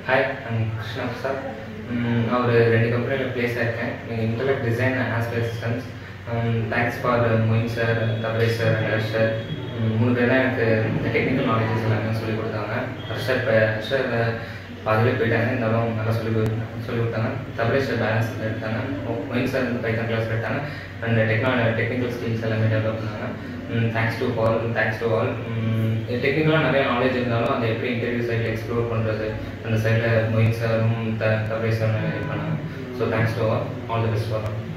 hi I'm Krishna Prasad ம், நான் ஒரு ரெண்டு கம்பெனியில் ப்ளேஸ் ஆயிருக்கேன் internet design and Aspire systems thanks for Moin sir Tabrez sir and Harsh sir ம், மூணு பேர் தான் எனக்கு இந்த டெக்னிக்கல் நாலேஜஸ் எல்லாமே சொல்லிக் கொடுத்தாங்க ஹர்ஷ் சார் இப்போ ஹர்ஷ் சார் பாதிலே போயிட்டாங்க இருந்தாலும் நல்லா சொல்லி கொடு- சொல்லி கொடுத்தாங்க தபரேஷ் சார் பேலன்ஸ் எடுத்தாங்க மொயின் சார் வந்து பைத்தன் கிளாஸ் எடுத்தாங்க அண்ட் டெக்னா டெக்னிக்கல் ஸ்கில்ஸ் எல்லாமே டெவலப் பண்ணாங்க thanks to all thanks to all டெக்னிக்கலாக நிறைய நாலேஜ் இருந்தாலும் அதை எப்படி இன்டர்வியூ சைடில் எக்ஸ்ப்ளோர் பண்ணுறது அந்த சைடில் மொயின் சாரும் த தபரேஷ் சாரும் ஹெல்ப் பண்ணாங்க so thanks to all all the best for